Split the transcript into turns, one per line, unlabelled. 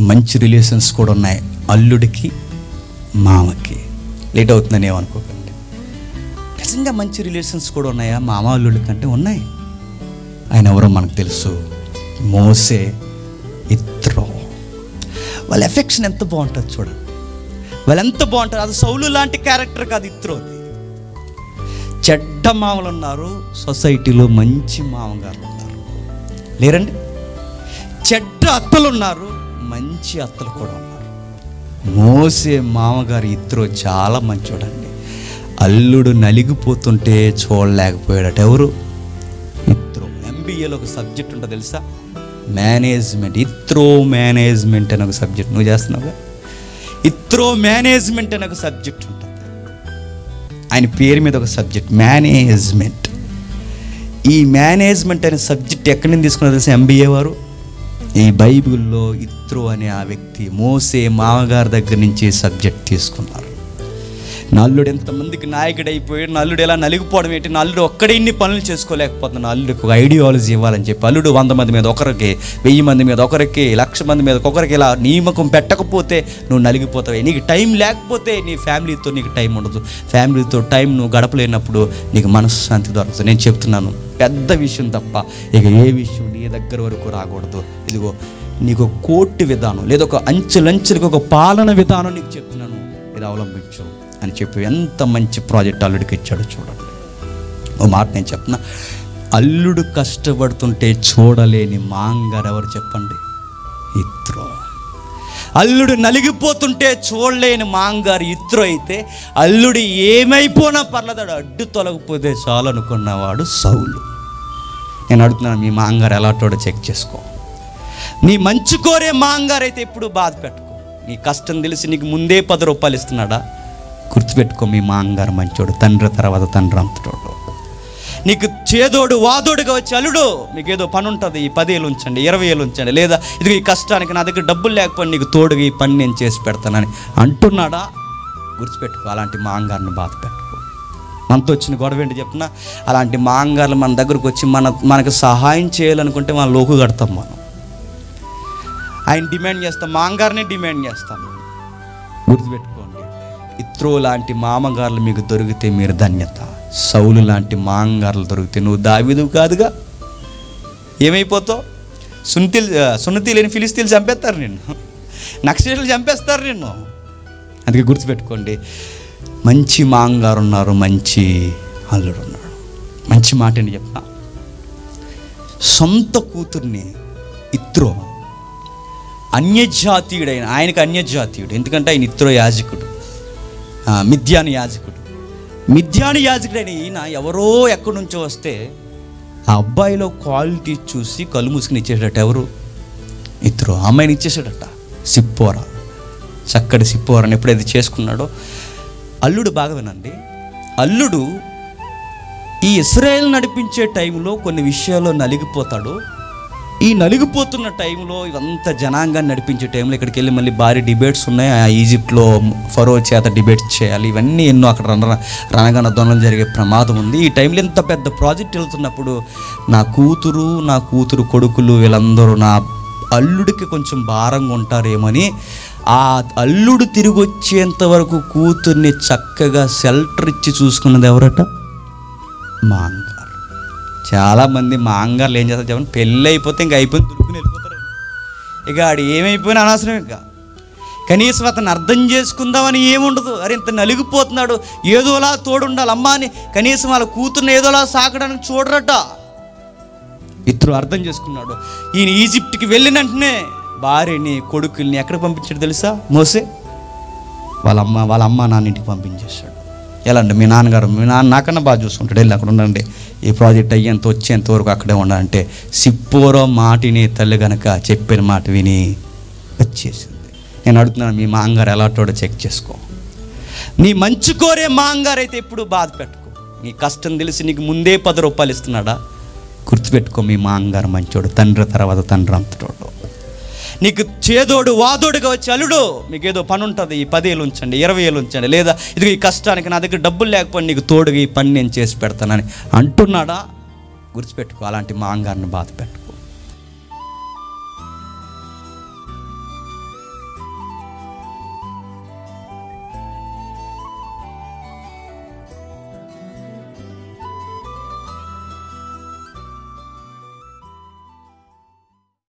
మంచి రిలేషన్స్ కూడా ఉన్నాయి అల్లుడికి మామకి లేట్ అవుతుందని ఏమనుకోకండి నిజంగా మంచి రిలేషన్స్ కూడా ఉన్నాయా మామ అల్లుడి కంటే ఉన్నాయి ఆయన ఎవరో మనకు తెలుసు మోసే ఇత్రో వాళ్ళ ఎఫెక్షన్ ఎంత బాగుంటుంది చూడండి వాళ్ళు ఎంత బాగుంటారు అది సౌలు లాంటి క్యారెక్టర్ కాదు ఇత్రోది చెడ్డ మామలు ఉన్నారు సొసైటీలో మంచి మామగారులు ఉన్నారు లేరండి చెడ్డ అత్తలు ఉన్నారు మంచి అత్తలు కూడా ఉన్నారు మోసే మామగారు ఇద్దరు చాలా మంచోడండి అల్లుడు నలిగిపోతుంటే చూడలేకపోయాడట ఎవరు ఇత్రో ఎంబీఏలో ఒక సబ్జెక్ట్ ఉంటుంది తెలుసా మేనేజ్మెంట్ ఇత్రో మేనేజ్మెంట్ అనే ఒక సబ్జెక్ట్ నువ్వు చేస్తున్నావుగా ఇత్రో మేనేజ్మెంట్ అనే ఒక సబ్జెక్ట్ ఉంటుంది ఆయన పేరు మీద ఒక సబ్జెక్ట్ మేనేజ్మెంట్ ఈ మేనేజ్మెంట్ అనే సబ్జెక్ట్ ఎక్కడి నుంచి తీసుకున్నారు తెలుసా ఎంబీఏ వారు ఈ బైబిల్లో ఇత్రో అనే ఆ వ్యక్తి మోసే మామగారి దగ్గర నుంచి సబ్జెక్ట్ తీసుకున్నారు నల్లుడు ఎంతమందికి నాయకుడు అయిపోయాడు నల్లుడు ఎలా నలిగిపోవడం ఏంటి నల్లుడు ఒక్కడే ఇన్ని పనులు చేసుకోలేకపోతున్నాడు అల్లుడికి ఒక ఐడియాలజీ ఇవ్వాలని చెప్పి అల్లుడు వంద మంది మీద ఒకరికి వెయ్యి మంది మీద ఒకరికి లక్ష మంది మీద ఒకరికి ఇలా నియమకం పెట్టకపోతే నువ్వు నలిగిపోతావు నీకు టైం లేకపోతే నీ ఫ్యామిలీతో నీకు టైం ఉండదు ఫ్యామిలీతో టైం నువ్వు గడపలేనప్పుడు నీకు మనశ్శాంతి దొరకదు నేను చెప్తున్నాను పెద్ద విషయం తప్ప ఇక ఏ విషయం నీ దగ్గర వరకు రాకూడదు ఇదిగో నీకు ఒక కోర్టు విధానం లేదా ఒక అంచెలంచెలకు ఒక పాలన విధానం నీకు చెప్తున్నాను ఇది అవలంబించు అని చెప్పి ఎంత మంచి ప్రాజెక్ట్ అల్లుడికి ఇచ్చాడో చూడండి ఓ మాట నేను చెప్తున్నా అల్లుడు కష్టపడుతుంటే చూడలేని మాంగారు ఎవరు చెప్పండి ఇత్రో అల్లుడు నలిగిపోతుంటే చూడలేని మాంగారు ఇత్రో అయితే అల్లుడు ఏమైపోయినా పర్లేదాడు అడ్డు తొలగిపోతే చాలు అనుకున్నవాడు సౌలు నేను అడుగుతున్నాను మీ మాంగారు ఎలాంటోడో చెక్ చేసుకో నీ మంచి కోరే మాంగారు అయితే ఎప్పుడు బాధ పెట్టుకో నీ కష్టం తెలిసి నీకు ముందే పది రూపాయలు ఇస్తున్నాడా గుర్తుపెట్టుకో మీ మాంగారు మంచోడు తండ్రి తర్వాత తండ్రి అంతటోడు నీకు చేదోడు వాదోడుగా వచ్చి అల్లుడు మీకు ఏదో పని ఉంటుంది ఈ పదేళ్ళు ఉంచండి ఇరవై ఏళ్ళు ఉంచండి లేదా ఇది ఈ కష్టానికి నా దగ్గర డబ్బులు లేకపోతే నీకు తోడుగా ఈ పని నేను చేసి పెడతానని అంటున్నాడా గుర్తుపెట్టుకో అలాంటి మాంగారిని బాధ పెట్టుకో మనతో వచ్చిన గొడవ ఏంటి చెప్తున్నా అలాంటి మాంగార్లు మన దగ్గరకు వచ్చి మన మనకు సహాయం చేయాలనుకుంటే మన లోకు కడతాం మనం ఆయన డిమాండ్ చేస్తాం మాంగారిని డిమాండ్ చేస్తాం గుర్తుపెట్టుకోండి ఇత్రో లాంటి మామగారులు మీకు దొరికితే మీరు ధన్యత సౌలు లాంటి మాంగారులు దొరికితే నువ్వు దావిదు కాదుగా ఏమైపోతావు సున్నితి సున్నతి లేని ఫిలిస్తీన్లు చంపేస్తారు నిన్ను నక్సలీలు చంపేస్తారు నిన్ను అందుకే గుర్తుపెట్టుకోండి మంచి మాంగారు ఉన్నారు మంచి అల్లుడు ఉన్నాడు మంచి మాట ఏంటి చెప్తా సొంత కూతుర్ని ఇత్రో అన్యజాతీయుడైన ఆయనకు అన్యజాతీయుడు ఎందుకంటే ఆయన ఇత్రో యాజకుడు ఆ, మిథ్యాను యాజకుడు మిథ్యాను యాజకుడైన ఈయన ఎవరో ఎక్కడి నుంచో వస్తే ఆ అబ్బాయిలో క్వాలిటీ చూసి కళ్ళు మూసుకుని ఇచ్చేటట్టు ఎవరు ఇద్దరు అమ్మాయిని ఇచ్చేసాడట సిప్పోరా చక్కటి సిప్పోరాని ఎప్పుడైతే చేసుకున్నాడో అల్లుడు బాగా వినండి అల్లుడు ఈ ఇస్రాయేల్ నడిపించే టైంలో కొన్ని విషయాల్లో నలిగిపోతాడు ఈ నలిగిపోతున్న టైంలో ఇవంతా జనాంగాన్ని నడిపించే టైంలో ఇక్కడికి వెళ్ళి మళ్ళీ భారీ డిబేట్స్ ఉన్నాయి ఆ ఈజిప్ట్లో ఫరో చేత డిబేట్స్ చేయాలి ఇవన్నీ ఎన్నో అక్కడ రణ రణగణ దొనలు జరిగే ప్రమాదం ఉంది ఈ టైంలో ఇంత పెద్ద ప్రాజెక్ట్ వెళ్తున్నప్పుడు నా కూతురు నా కూతురు కొడుకులు వీళ్ళందరూ నా అల్లుడికి కొంచెం భారంగా ఉంటారేమని ఆ అల్లుడు తిరిగి వచ్చేంత వరకు కూతుర్ని చక్కగా షెల్టర్ ఇచ్చి చూసుకున్నది ఎవరట మా అంగారు చాలామంది మా అంగారులు ఏం చేస్తారు చెప్పండి పెళ్ళి అయిపోతే ఇంకా అయిపోయింది దురుకుని వెళ్ళిపోతారు ఇక ఆడు ఏమైపోయినా అనవసరం ఇంకా కనీసం అతను అర్థం చేసుకుందామని ఏముండదు అరే ఇంత నలిగిపోతున్నాడు ఏదోలా తోడుండాలి అమ్మా అని కనీసం వాళ్ళ కూతుర్ని ఏదోలా సాకడానికి చూడరట ఇతరు అర్థం చేసుకున్నాడు ఈయన ఈజిప్ట్కి వెళ్ళిన వెంటనే భార్యని కొడుకుల్ని ఎక్కడ పంపించాడు తెలుసా మోసే వాళ్ళ అమ్మ వాళ్ళ అమ్మ నాన్న ఇంటికి పంపించేశాడు ఎలా అంటే మీ నాన్నగారు మీ నాన్న నాకన్నా బాగా చూసుకుంటాడు వెళ్ళి అక్కడ ఉండండి ఈ ప్రాజెక్ట్ అయ్యేంత వచ్చేంత వరకు అక్కడే ఉండాలంటే సిప్పోరో మాటిని తల్లి గనక చెప్పిన మాట విని వచ్చేసింది నేను అడుగుతున్నాను మీ మాంగారు ఎలాంటోడో చెక్ చేసుకో నీ మంచి కోరే మాంగారు అయితే ఎప్పుడు బాధ పెట్టుకో నీ కష్టం తెలిసి నీకు ముందే పది రూపాయలు ఇస్తున్నాడా గుర్తుపెట్టుకో మీ మాంగారు మంచోడు తండ్రి తర్వాత తండ్రి అంతటోడు నీకు చేదోడు వాదోడుగా వచ్చి అల్లుడు మీకు ఏదో పని ఉంటుంది ఈ పదేళ్ళు ఉంచండి ఇరవై ఏళ్ళు ఉంచండి లేదా ఇది ఈ కష్టానికి నా దగ్గర డబ్బులు లేకపోతే నీకు తోడుగా ఈ పని నేను చేసి పెడతానని అంటున్నాడా గుర్తుపెట్టుకో అలాంటి మాంగారిని బాధ పెట్టుకో